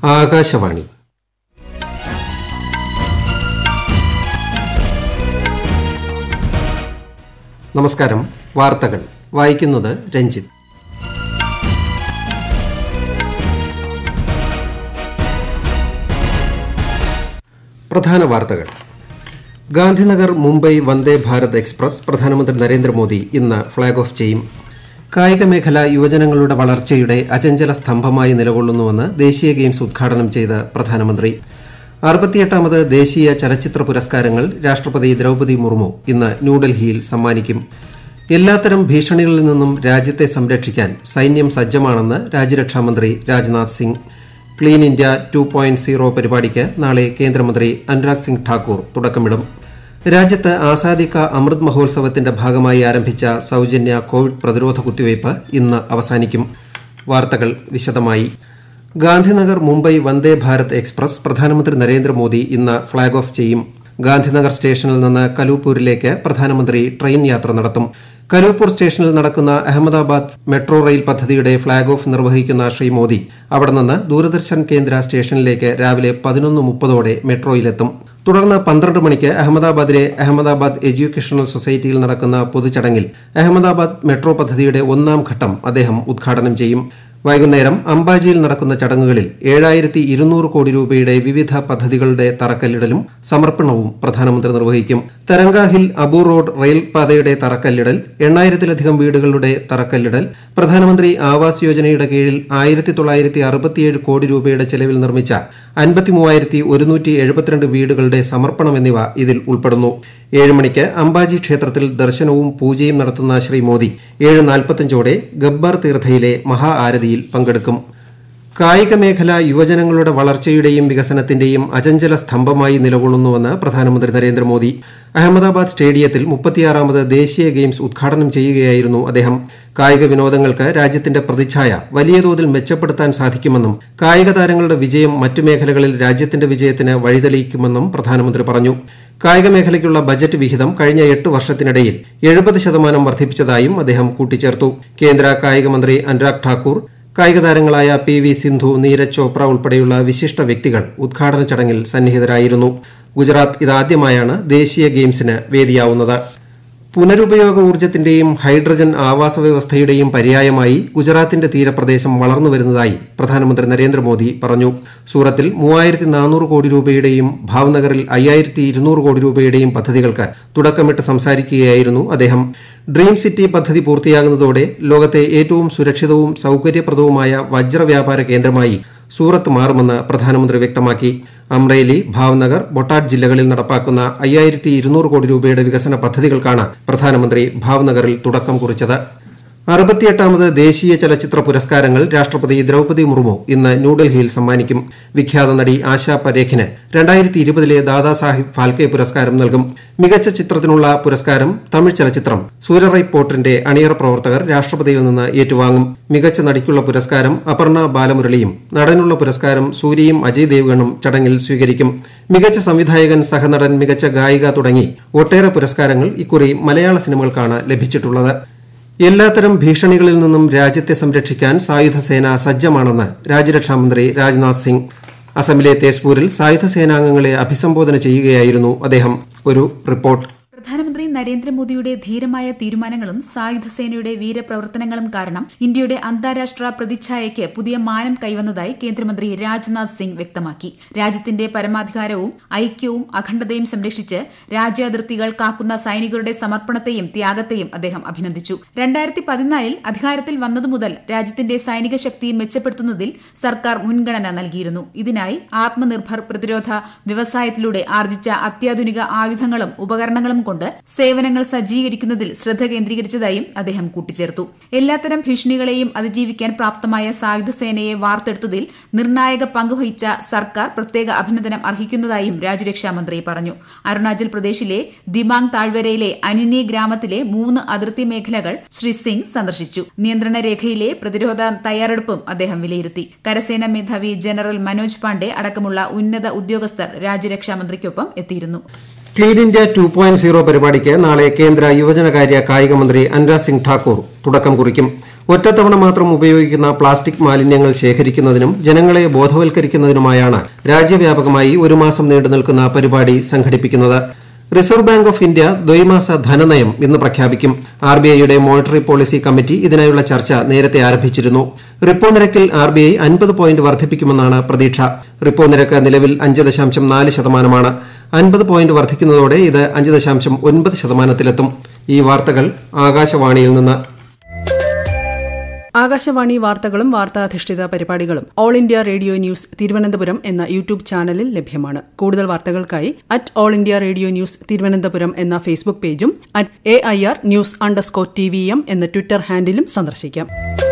ആകാശവാണി നമസ്കാരം വാർത്തകൾ വായിക്കുന്നത് രഞ്ജിത്ത് പ്രധാന വാർത്തകൾ ഗാന്ധിനഗർ മുംബൈ വന്ദേ ഭാരത് എക്സ്പ്രസ് പ്രധാനമന്ത്രി നരേന്ദ്രമോദി ഇന്ന് ഫ്ളാഗ് ഓഫ് ചെയ്യും കായിക മേഖല യുവജനങ്ങളുടെ വളർച്ചയുടെ അചഞ്ചല സ്തംഭമായി നിലകൊള്ളുന്നുവെന്ന് ദേശീയ ഗെയിംസ് ഉദ്ഘാടനം ചെയ്ത് പ്രധാനമന്ത്രി അറുപത്തിയെട്ടാമത് ദേശീയ ചലച്ചിത്ര പുരസ്കാരങ്ങൾ രാഷ്ട്രപതി ദ്രൌപദി മുർമു ഇന്ന് ന്യൂഡൽഹിയിൽ സമ്മാനിക്കും എല്ലാത്തരം ഭീഷണികളിൽ നിന്നും രാജ്യത്തെ സംരക്ഷിക്കാൻ സൈന്യം സജ്ജമാണെന്ന് രാജ്യരക്ഷാമന്ത്രി Rajnath Singh clean India two point zero പരിപാടിക്ക് നാളെ കേന്ദ്രമന്ത്രി അനുരാഗ് സിംഗ് ഠാക്കൂർ തുടക്കമിടും രാജ്യത്ത് ആസാദി കാ അമൃത് മഹോത്സവത്തിന്റെ ഭാഗമായി ആരംഭിച്ച സൌജന്യ കോവിഡ് പ്രതിരോധ കുത്തിവയ്പ് ഇന്ന് അവസാനിക്കും വാർത്തകൾ വിശദമായി ഗാന്ധിനഗർ മുംബൈ വന്ദേ ഭാരത് എക്സ്പ്രസ് പ്രധാനമന്ത്രി നരേന്ദ്രമോദി ഇന്ന് ഫ്ളാഗ് ഓഫ് ചെയ്യും ഗാന്ധിനഗർ സ്റ്റേഷനിൽ നിന്ന് കലൂപ്പൂരിലേക്ക് പ്രധാനമന്ത്രി ട്രെയിൻ യാത്ര നടത്തും കലൂപ്പൂർ സ്റ്റേഷനിൽ നടക്കുന്ന അഹമ്മദാബാദ് മെട്രോ റെയിൽ പദ്ധതിയുടെ ഫ്ളാഗ് ഓഫ് നിർവഹിക്കുന്ന ശ്രീ മോദി അവിടെ നിന്ന് ദൂരദർശൻ കേന്ദ്ര സ്റ്റേഷനിലേക്ക് രാവിലെ പതിനൊന്ന് മുപ്പതോടെ മെട്രോയിലെത്തും തുടർന്ന് പന്ത്രണ്ട് മണിക്ക് അഹമ്മദാബാദിലെ അഹമ്മദാബാദ് എഡ്യൂക്കേഷണൽ സൊസൈറ്റിയിൽ നടക്കുന്ന പൊതുചടങ്ങിൽ അഹമ്മദാബാദ് മെട്രോ പദ്ധതിയുടെ ഒന്നാം ഘട്ടം അദ്ദേഹം ഉദ്ഘാടനം ചെയ്യും വൈകുന്നേരം അംബാജിയിൽ നടക്കുന്ന ചടങ്ങുകളിൽ ഏഴായിരത്തി ഇരുന്നൂറ് കോടി രൂപയുടെ വിവിധ പദ്ധതികളുടെ തറക്കല്ലിടലും സമർപ്പണവും പ്രധാനമന്ത്രി നിർവഹിക്കും Taranga hill Abu road rail പാതയുടെ തറക്കല്ലിടൽ എണ്ണായിരത്തിലധികം വീടുകളുടെ തറക്കല്ലിടൽ പ്രധാനമന്ത്രി ആവാസ് യോജനയുടെ കീഴിൽ ആയിരത്തി തൊള്ളായിരത്തി അറുപത്തിയേഴ് കോടി രൂപയുടെ ചെലവിൽ നിർമ്മിച്ച അൻപത്തി മൂവായിരത്തി ഒരുന്നൂറ്റി എഴുപത്തിരണ്ട് വീടുകളുടെ സമർപ്പണം എന്നിവ ഇതിൽ ഉൾപ്പെടുന്നു ഏഴ് മണിക്ക് അംബാജി ക്ഷേത്രത്തിൽ ദർശനവും പൂജയും നടത്തുന്ന ശ്രീ മോദി ഏഴ് നാൽപ്പത്തഞ്ചോടെ ഗബ്ബർ തീർത്ഥയിലെ മഹാ ആരതിയിൽ പങ്കെടുക്കും കായിക മേഖല യുവജനങ്ങളുടെ വളർച്ചയുടെയും വികസനത്തിന്റെയും അചഞ്ചല സ്തംഭമായി നിലകൊള്ളുന്നുവെന്ന് പ്രധാനമന്ത്രി നരേന്ദ്രമോദി അഹമ്മദാബാദ് സ്റ്റേഡിയത്തിൽ മുപ്പത്തിയാറാമത് ദേശീയ ഗെയിംസ് ഉദ്ഘാടനം ചെയ്യുകയായിരുന്നു അദ്ദേഹം കായിക വിനോദങ്ങൾക്ക് രാജ്യത്തിന്റെ പ്രതിച്ഛായ വലിയ തോതിൽ മെച്ചപ്പെടുത്താൻ സാധിക്കുമെന്നും കായിക താരങ്ങളുടെ വിജയം മറ്റു മേഖലകളിൽ രാജ്യത്തിന്റെ വിജയത്തിന് വഴിതെളിയിക്കുമെന്നും പ്രധാനമന്ത്രി പറഞ്ഞു കായിക മേഖലയ്ക്കുള്ള ബജറ്റ് വിഹിതം കഴിഞ്ഞ എട്ട് വർഷത്തിനിടയിൽ എഴുപത് ശതമാനം വർദ്ധിപ്പിച്ചതായും അദ്ദേഹം കൂട്ടിച്ചേർത്തു കേന്ദ്ര കായിക മന്ത്രി അനുരാഗ് ഠാക്കൂർ കായിക താരങ്ങളായ പി വി സിന്ധു നീരജ് ചോപ്ര ഉൾപ്പെടെയുള്ള വിശിഷ്ട വ്യക്തികൾ ഉദ്ഘാടന ചടങ്ങിൽ സന്നിഹിതരായിരുന്നു ഗുജറാത്ത് ഇതാദ്യമായാണ് ദേശീയ ഗെയിംസിന് വേദിയാവുന്നത് പുനരുപയോഗ ഊർജ്ജത്തിന്റെയും ഹൈഡ്രജൻ ആവാസ വ്യവസ്ഥയുടെയും പര്യായമായി ഗുജറാത്തിന്റെ തീരപ്രദേശം വളർന്നു വരുന്നതായി പ്രധാനമന്ത്രി നരേന്ദ്രമോദി പറഞ്ഞു സൂറത്തിൽ മൂവായിരത്തി നാനൂറ് കോടി രൂപയുടെയും ഭാവ്നഗറിൽ അയ്യായിരത്തി ഇരുന്നൂറ് കോടി രൂപയുടെയും പദ്ധതികൾക്ക് തുടക്കമിട്ട് സംസാരിക്കുകയായിരുന്നു അദ്ദേഹം ഡ്രീം സിറ്റി പദ്ധതി പൂർത്തിയാകുന്നതോടെ ലോകത്തെ ഏറ്റവും സുരക്ഷിതവും സൌകര്യപ്രദവുമായ വജ്രവ്യാപാര കേന്ദ്രമായി സൂറത്ത് മാറുമെന്ന് പ്രധാനമന്ത്രി വ്യക്തമാക്കി അമ്രേലി ഭാവ്നഗർ ബൊട്ടാഡ് ജില്ലകളിൽ നടപ്പാക്കുന്ന അയ്യായിരത്തി ഇരുന്നൂറ് കോടി രൂപയുടെ വികസന പദ്ധതികൾക്കാണ് പ്രധാനമന്ത്രി ഭാവ്നഗറിൽ തുടക്കം കുറിച്ചത് അറുപത്തിയെട്ടാമത് ദേശീയ ചലച്ചിത്ര പുരസ്കാരങ്ങൾ രാഷ്ട്രപതി ദ്രൌപദി മുർമു ഇന്ന് ന്യൂഡൽഹിയിൽ സമ്മാനിക്കും വിഖ്യാത നടി ആശാ പരേഖിന് രണ്ടായിരത്തി ഇരുപതിലെ ദാദാസാഹിബ് ഫാൽക്കെ പുരസ്കാരം നൽകും മികച്ച ചിത്രത്തിനുള്ള പുരസ്കാരം തമിഴ് ചലച്ചിത്രം സൂരറൈ പോർട്ടിന്റെ അണിയറ പ്രവർത്തകർ രാഷ്ട്രപതിയിൽ നിന്ന് ഏറ്റുവാങ്ങും മികച്ച നടിക്കുള്ള പുരസ്കാരം അപർണ ബാലമുരളിയും നടനുള്ള പുരസ്കാരം സൂര്യയും അജയ് ദേവ്ഗണും ചടങ്ങിൽ സ്വീകരിക്കും മികച്ച സംവിധായകൻ സഹനടൻ മികച്ച ഗായിക തുടങ്ങി ഒട്ടേറെ പുരസ്കാരങ്ങൾ ഇക്കുറി മലയാള സിനിമകൾക്കാണ് ലഭിച്ചിട്ടുള്ളത് എല്ലാത്തരം ഭീഷണികളിൽ നിന്നും രാജ്യത്തെ സംരക്ഷിക്കാൻ സായുധ സേന സജ്ജമാണെന്ന് രാജ്യരക്ഷാമന്ത്രി രാജ്നാഥ് സിംഗ് അസമിലെ തേസ്പൂരിൽ സായുധ സേനാംഗങ്ങളെ അഭിസംബോധന ചെയ്യുകയായിരുന്നു അദ്ദേഹം ഒരു റിപ്പോർട്ട് പ്രധാനമന്ത്രി നരേന്ദ്രമോദിയുടെ ധീരമായ തീരുമാനങ്ങളും സായുധസേനയുടെ വീരപ്രവർത്തനങ്ങളും കാരണം ഇന്ത്യയുടെ അന്താരാഷ്ട്ര പ്രതിച്ഛായയ്ക്ക് പുതിയ മാനം കൈവന്നതായി കേന്ദ്രമന്ത്രി രാജ്നാഥ് സിംഗ് വ്യക്തമാക്കി രാജ്യത്തിന്റെ പരമാധികാരവും ഐക്യവും അഖണ്ഡതയും സംരക്ഷിച്ച് രാജ്യാതിർത്തികൾ കാക്കുന്ന സൈനികരുടെ സമർപ്പണത്തെയും ത്യാഗത്തെയും അദ്ദേഹം അഭിനന്ദിച്ചു രണ്ടായിരത്തി പതിനാലിൽ അധികാരത്തിൽ വന്നതു മുതൽ രാജ്യത്തിന്റെ സൈനിക ശക്തി മെച്ചപ്പെടുത്തുന്നതിൽ സർക്കാർ മുൻഗണന നൽകിയിരുന്നു ഇതിനായി ആത്മനിർഭർ പ്രതിരോധ വ്യവസായത്തിലൂടെ ആർജിച്ച അത്യാധുനിക ആയുധങ്ങളും ഉപകരണങ്ങളും കൊണ്ട് സേവനങ്ങൾ സജ്ജീകരിക്കുന്നതിൽ ശ്രദ്ധ കേന്ദ്രീകരിച്ചതായും അദ്ദേഹം കൂട്ടിച്ചേർത്തു എല്ലാത്തരം ഭീഷണികളെയും അതിജീവിക്കാൻ പ്രാപ്തമായ സായുധ സേനയെ വാർത്തെടുത്തതിൽ നിർണായക പങ്കുവഹിച്ച സർക്കാർ പ്രത്യേക അഭിനന്ദനം അർഹിക്കുന്നതായും രാജ്യരക്ഷാമന്ത്രി പറഞ്ഞു അരുണാചൽ പ്രദേശിലെ ദിമാങ് താഴ്വരയിലെ അനിനി ഗ്രാമത്തിലെ മൂന്ന് അതിർത്തി മേഖലകൾ ശ്രീ സിംഗ് സന്ദർശിച്ചു നിയന്ത്രണ രേഖയിലെ പ്രതിരോധ തയ്യാറെടുപ്പും അദ്ദേഹം വിലയിരുത്തി കരസേന മേധാവി ജനറൽ മനോജ് പാണ്ഡെ അടക്കമുള്ള ഉന്നത ഉദ്യോഗസ്ഥർ രാജ്യരക്ഷാമന്ത്രിക്കൊപ്പം എത്തിയിരുന്നു clean India two point zero പരിപാടിക്ക് നാളെ കേന്ദ്ര യുവജനകാര്യ കായിക മന്ത്രി അനുരാഗ് സിംഗ് ഠാക്കൂർ തുടക്കം കുറിക്കും ഒറ്റത്തവണ മാത്രം ഉപയോഗിക്കുന്ന പ്ലാസ്റ്റിക് മാലിന്യങ്ങൾ ശേഖരിക്കുന്നതിനും ജനങ്ങളെ ബോധവൽക്കരിക്കുന്നതിനുമായാണ് രാജ്യവ്യാപകമായി ഒരു മാസം നീണ്ടു നിൽക്കുന്ന പരിപാടി സംഘടിപ്പിക്കുന്നത് റിസർവ് ബാങ്ക് ഓഫ് ഇന്ത്യ ദ്വൈമാസ ധനനയം ഇന്ന് പ്രഖ്യാപിക്കും ആർ ബി ഐയുടെ മോണിറ്ററി പോളിസി കമ്മിറ്റി ഇതിനായുള്ള ചർച്ച നേരത്തെ ആരംഭിച്ചിരുന്നു റിപ്പോ നിരക്കിൽ ആർ ബി ഐ അൻപത് പോയിന്റ് വർദ്ധിപ്പിക്കുമെന്നാണ് പ്രതീക്ഷ റിപ്പോ നിരക്ക് നിലവിൽ അഞ്ച് ദശാംശം നാല് ശതമാനമാണ് അൻപത് പോയിന്റ് വർദ്ധിക്കുന്നതോടെ ഇത് അഞ്ച് ദശാംശം ഒൻപത് ശതമാനത്തിലെത്തും ഈ വാർത്തകൾ ആകാശവാണിയിൽ നിന്ന് ആകാശവാണി വാർത്തകളും വാർത്താധിഷ്ഠിത പരിപാടികളും All India Radio News Thiruvananthapuram എന്ന യൂട്യൂബ് ചാനലിൽ ലഭ്യമാണ് കൂടുതൽ വാർത്തകൾക്കായി at All India Radio News Thiruvananthapuram എന്ന ഫേസ്ബുക്ക് പേജും at A I R news underscore T V M എന്ന ട്വിറ്റർ ഹാൻഡിലും സന്ദർശിക്കാം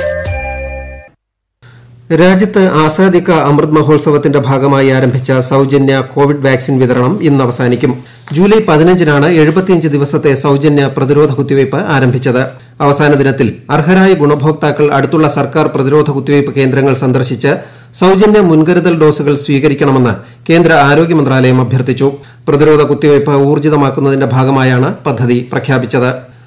രാജ്യത്ത് ആസാദിക്ക അമൃത് മഹോത്സവത്തിന്റെ ഭാഗമായി ആരംഭിച്ച സൌജന്യ കോവിഡ് വാക്സിൻ വിതരണം ഇന്ന് അവസാനിക്കും ജൂലൈ പതിനഞ്ചിനാണ് എഴുപത്തിയഞ്ച് ദിവസത്തെ സൌജന്യ പ്രതിരോധ കുത്തിവയ്പ് ആരംഭിച്ചത് അവസാന ദിനത്തിൽ അർഹരായ ഗുണഭോക്താക്കൾ അടുത്തുള്ള സർക്കാർ പ്രതിരോധ കുത്തിവയ്പ് കേന്ദ്രങ്ങൾ സന്ദർശിച്ച് സൌജന്യ മുൻകരുതൽ ഡോസുകൾ സ്വീകരിക്കണമെന്ന് കേന്ദ്ര ആരോഗ്യ മന്ത്രാലയം അഭ്യർത്ഥിച്ചു പ്രതിരോധ കുത്തിവയ്പ് ഊർജിതമാക്കുന്നതിന്റെ ഭാഗമായാണ് പദ്ധതി പ്രഖ്യാപിച്ചത്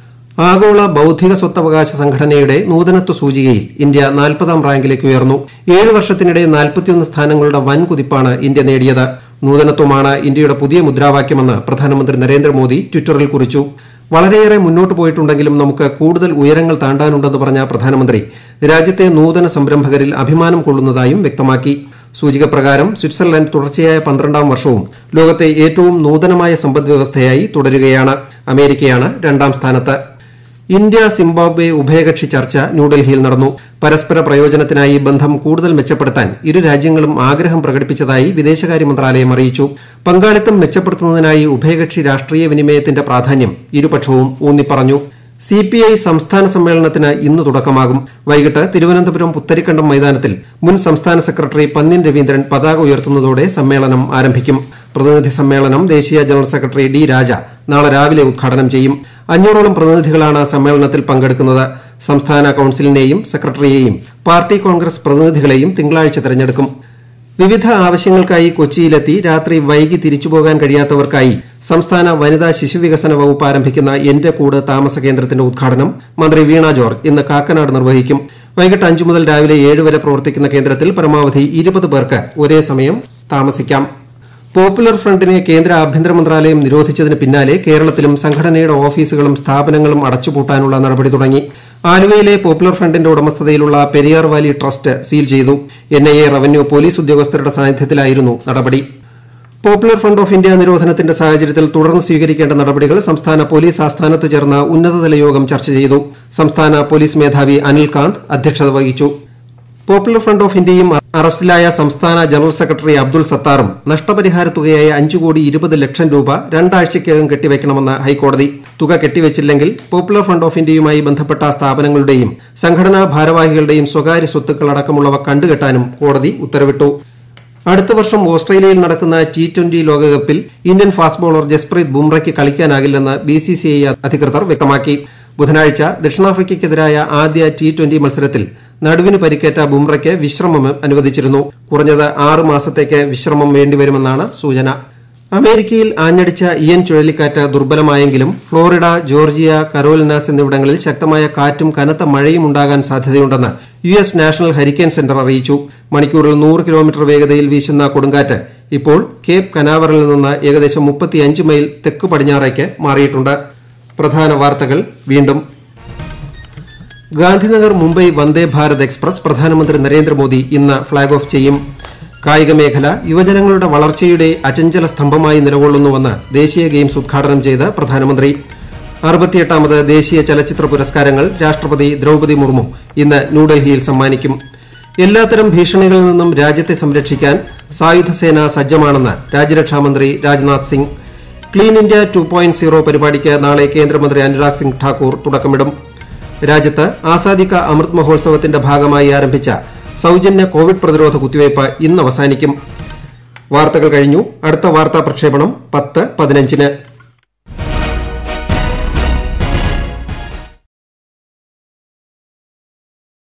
ആഗോള ബൌദ്ധിക സ്വത്തവകാശ സംഘടനയുടെ നൂതനത്വ സൂചികയിൽ ഇന്ത്യ നാൽപ്പതാം റാങ്കിലേക്ക് ഉയർന്നു ഏഴ് വർഷത്തിനിടെ നാൽപ്പത്തിയൊന്ന് സ്ഥാനങ്ങളുടെ വൻ കുതിപ്പാണ് ഇന്ത്യ നേടിയത് നൂതനത്വമാണ് ഇന്ത്യയുടെ പുതിയ മുദ്രാവാക്യമെന്ന് പ്രധാനമന്ത്രി നരേന്ദ്രമോദി ട്വിറ്ററിൽ കുറിച്ചു വളരെയേറെ മുന്നോട്ട് പോയിട്ടുണ്ടെങ്കിലും നമുക്ക് കൂടുതൽ ഉയരങ്ങൾ താണ്ടാനുണ്ടെന്ന് പറഞ്ഞ പ്രധാനമന്ത്രി രാജ്യത്തെ നൂതന സംരംഭകരിൽ അഭിമാനം കൊള്ളുന്നതായും വ്യക്തമാക്കി സൂചിക പ്രകാരം സ്വിറ്റ്സർലൻഡ് തുടർച്ചയായ പന്ത്രണ്ടാം വർഷവും ലോകത്തെ ഏറ്റവും നൂതനമായ സമ്പദ്വ്യവസ്ഥയായി തുടരുകയാണ് അമേരിക്കയാണ് രണ്ടാം സ്ഥാനത്ത് ഇന്ത്യ സിംബാബ്വെ ഉഭയകക്ഷി ചർച്ച ന്യൂഡൽഹിയിൽ നടന്നു പരസ്പര പ്രയോജനത്തിനായി ബന്ധം കൂടുതൽ മെച്ചപ്പെടുത്താൻ ഇരു രാജ്യങ്ങളും ആഗ്രഹം പ്രകടിപ്പിച്ചതായി വിദേശകാര്യ മന്ത്രാലയം അറിയിച്ചു പങ്കാളിത്തം മെച്ചപ്പെടുത്തുന്നതിനായി ഉഭയകക്ഷി രാഷ്ട്രീയ വിനിമയത്തിന്റെ പ്രാധാന്യം ഇരുപക്ഷവും ഊന്നിപ്പറഞ്ഞു സി പി ഐ സംസ്ഥാന സമ്മേളനത്തിന് ഇന്ന് തുടക്കമാകും വൈകിട്ട് തിരുവനന്തപുരം പുത്തരിക്കണ്ടം മൈതാനത്തിൽ മുൻ സംസ്ഥാന സെക്രട്ടറി പന്ന്യൻ രവീന്ദ്രൻ പതാക ഉയർത്തുന്നതോടെ സമ്മേളനം ആരംഭിക്കും പ്രതിനിധി സമ്മേളനം ദേശീയ ജനറൽ സെക്രട്ടറി ഡി രാജ നാളെ രാവിലെ ഉദ്ഘാടനം ചെയ്യും അഞ്ഞൂറോളം പ്രതിനിധികളാണ് സമ്മേളനത്തിൽ പങ്കെടുക്കുന്നത് സംസ്ഥാന കൌൺസിലിനെയും സെക്രട്ടറിയെയും പാർട്ടി കോൺഗ്രസ് പ്രതിനിധികളെയും തിങ്കളാഴ്ച തെരഞ്ഞെടുക്കും വിവിധ ആവശ്യങ്ങൾക്കായി കൊച്ചിയിലെത്തി രാത്രി വൈകി തിരിച്ചുപോകാൻ കഴിയാത്തവർക്കായി സംസ്ഥാന വനിതാ ശിശുവികസന വകുപ്പ് ആരംഭിക്കുന്ന എന്റെ കൂട് താമസ കേന്ദ്രത്തിന്റെ ഉദ്ഘാടനം മന്ത്രി വീണ ജോർജ് ഇന്ന് കാക്കനാട് നിർവഹിക്കും വൈകിട്ട് അഞ്ചു മുതൽ രാവിലെ ഏഴ് വരെ പ്രവർത്തിക്കുന്ന കേന്ദ്രത്തിൽ പരമാവധി ഇരുപത് പേർക്ക് ഒരേ സമയം താമസിക്കാം പോപ്പുലർ ഫ്രണ്ടിനെ കേന്ദ്ര ആഭ്യന്തര മന്ത്രാലയം നിരോധിച്ചതിന് പിന്നാലെ കേരളത്തിലും സംഘടനയുടെ ഓഫീസുകളും സ്ഥാപനങ്ങളും അടച്ചുപൂട്ടാനുള്ള നടപടി തുടങ്ങി ആലുവയിലെ പോപ്പുലർ ഫ്രണ്ടിന്റെ ഉടമസ്ഥതയിലുള്ള പെരിയാർ വാലി ട്രസ്റ്റ് സീൽ ചെയ്തു N I A revenue police ഉദ്യോഗസ്ഥരുടെ സാന്നിധ്യത്തിലായിരുന്നു നടപടി പോപ്പുലർ ഫ്രണ്ട് ഓഫ് ഇന്ത്യ നിരോധനത്തിന്റെ സാഹചര്യത്തിൽ തുടർന്ന് സ്വീകരിക്കേണ്ട നടപടികൾ സംസ്ഥാന പോലീസ് ആസ്ഥാനത്ത് ചേർന്ന ഉന്നതതല യോഗം ചർച്ച ചെയ്തു സംസ്ഥാന പോലീസ് മേധാവി അനിൽകാന്ത് അധ്യക്ഷത വഹിച്ചു പോപ്പുലർ ഫ്രണ്ട് ഓഫ് ഇന്ത്യയും അറസ്റ്റിലായ സംസ്ഥാന ജനറൽ സെക്രട്ടറി അബ്ദുൾ സത്താറും നഷ്ടപരിഹാര തുകയായ അഞ്ചു കോടി ഇരുപത് ലക്ഷം രൂപ രണ്ടാഴ്ചയ്ക്കകം കെട്ടിവെക്കണമെന്ന് ഹൈക്കോടതി തുക കെട്ടിവെച്ചില്ലെങ്കിൽ പോപ്പുലർ ഫ്രണ്ട് ഓഫ് ഇന്ത്യയുമായി ബന്ധപ്പെട്ട സ്ഥാപനങ്ങളുടെയും സംഘടനാ ഭാരവാഹികളുടെയും സ്വകാര്യ സ്വത്തുക്കൾ അടക്കമുള്ളവ കണ്ടുകെട്ടാനും കോടതി ഉത്തരവിട്ടു അടുത്ത വർഷം ഓസ്ട്രേലിയയിൽ നടക്കുന്ന ടി ട്വന്റി ലോകകപ്പിൽ ഇന്ത്യൻ ഫാസ്റ്റ് ബോളർ ജസ്പ്രീത് ബുംറയ്ക്ക് കളിക്കാനാകില്ലെന്ന് ബി സി സി ഐ അധികൃതർ വ്യക്തമാക്കി ബുധനാഴ്ച ദക്ഷിണാഫ്രിക്കയ്ക്കെതിരായ ആദ്യ ടി ട്വന്റി മത്സരത്തിൽ നടുവിന് പരിക്കേറ്റ ബുംറയ്ക്ക് വിശ്രമം അനുവദിച്ചിരുന്നു കുറഞ്ഞത് ആറ് മാസത്തേക്ക് വിശ്രമം വേണ്ടിവരുമെന്നാണ് സൂചന അമേരിക്കയിൽ ആഞ്ഞടിച്ച ഇയൻ ചുഴലിക്കാറ്റ് ദുർബലമായെങ്കിലും ഫ്ലോറിഡ ജോർജിയ കരോലിനാസ് എന്നിവിടങ്ങളിൽ ശക്തമായ കാറ്റും കനത്ത മഴയും ഉണ്ടാകാൻ സാധ്യതയുണ്ടെന്ന് U S National Hurricane Center അറിയിച്ചു മണിക്കൂറിൽ നൂറ് കിലോമീറ്റർ വേഗതയിൽ വീശുന്ന കൊടുങ്കാറ്റ് ഇപ്പോൾ കേപ്പ് കനാവറിൽ നിന്ന് ഏകദേശം മുപ്പത്തിയഞ്ച് മൈൽ തെക്ക് പടിഞ്ഞാറേക്ക് മാറിയിട്ടുണ്ട് പ്രധാന വാർത്തകൾ വീണ്ടും ഗാന്ധിനഗർ മുംബൈ വന്ദേ ഭാരത് എക്സ്പ്രസ് പ്രധാനമന്ത്രി നരേന്ദ്രമോദി ഇന്ന് ഫ്ളാഗ് ഓഫ് ചെയ്യും കായിക മേഖല യുവജനങ്ങളുടെ വളർച്ചയുടെ അചഞ്ചല സ്തംഭമായി നിലകൊള്ളുന്നുവെന്ന് ദേശീയ ഗെയിംസ് ഉദ്ഘാടനം ചെയ്ത് പ്രധാനമന്ത്രി അറുപത്തിയെട്ടാമത് ദേശീയ ചലച്ചിത്ര പുരസ്കാരങ്ങൾ രാഷ്ട്രപതി ദ്രൌപദി മുർമു ഇന്ന് ന്യൂഡൽഹിയിൽ സമ്മാനിക്കും എല്ലാത്തരം ഭീഷണികളിൽ നിന്നും രാജ്യത്തെ സംരക്ഷിക്കാൻ സായുധ സേന സജ്ജമാണെന്ന് രാജ്യരക്ഷാമന്ത്രി Rajnath Singh clean India two point zero പരിപാടിക്ക് നാളെ കേന്ദ്രമന്ത്രി അനുരാഗ് സിംഗ് ഠാക്കൂർ തുടക്കമിടും രാജ്യത്ത് ആസാദിക്ക അമൃത് മഹോത്സവത്തിന്റെ ഭാഗമായി ആരംഭിച്ച സൌജന്യ കോവിഡ് പ്രതിരോധ കുത്തിവയ്പ് ഇന്ന് അവസാനിക്കും വാർത്തകൾ കഴിഞ്ഞു അടുത്ത വാർത്താ പ്രക്ഷേപണം പത്ത് പതിനഞ്ചിന്